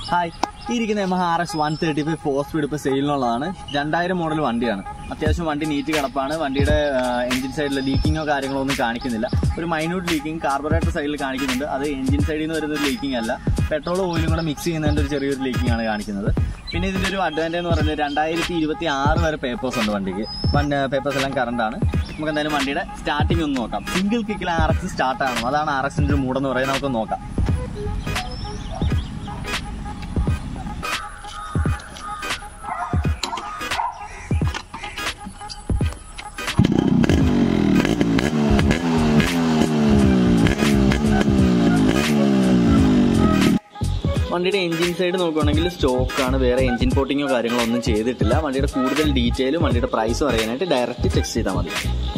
hi ഈ ഇരിക്കുന്ന M R X one thirty five four speed ഇപ്പോൾ സെയിലിനുള്ളതാണ് രണ്ടായിരം മോഡൽ വണ്ടിയാണ് അത്യാവശ്യം വണ്ടി നീറ്റ് കിടപ്പാണ് വണ്ടിയുടെ എഞ്ചിൻ സൈഡിൽ ലീക്കിങ്ങോ കാര്യങ്ങളോ ഒന്നും കാണിക്കുന്നില്ല ഒരു മൈന്യൂട്ട് ലീക്കിംഗ് കാർബറേറ്റർ സൈഡിൽ കാണിക്കുന്നുണ്ട് അത് എഞ്ചിൻ സൈഡിൽ നിന്ന് വരുന്ന ഒരു ലീക്കിംഗ് അല്ല പെട്രോൾ ഓയിലും കൂടെ മിക്സ് ചെയ്യുന്നതിൻ്റെ ഒരു ചെറിയൊരു ലീക്കിംഗ് ആണ് കാണിക്കുന്നത് പിന്നെ ഇതിൻ്റെ ഒരു അഡ്വാൻറ്റേജ് എന്ന് പറയുന്നത് രണ്ടായിരത്തി ഇരുപത്തി ആറ് വരെ പേപ്പേഴ്സ് ഉണ്ട് വണ്ടിക്ക് വൺ പേപ്പേഴ്സ് എല്ലാം കറണ്ട് ആണ് നമുക്ക് എന്തായാലും വണ്ടിയുടെ സ്റ്റാർട്ടിംഗ് ഒന്ന് നോക്കാം സിംഗിൾ കിക്കിൽ ആർ എക്സ് സ്റ്റാർട്ട് ആണ് അതാണ് ആർ എക്സിൻ്റെ ഒരു മൂടെന്ന് പറയുന്നത് നമുക്ക് നോക്കാം വണ്ടിയുടെ എഞ്ചിൻ സൈഡ് നോക്കുകയാണെങ്കിൽ സ്റ്റോക്കാണ് വേറെ എഞ്ചിൻ പോട്ടിങ്ങോ കാര്യങ്ങളോ ഒന്നും ചെയ്തിട്ടില്ല വണ്ടിയുടെ കൂടുതൽ ഡീറ്റെയിലും വണ്ടിയുടെ പ്രൈസും അറിയാനായിട്ട് ഡയറക്റ്റ് ചെക്ക് ചെയ്താൽ മതി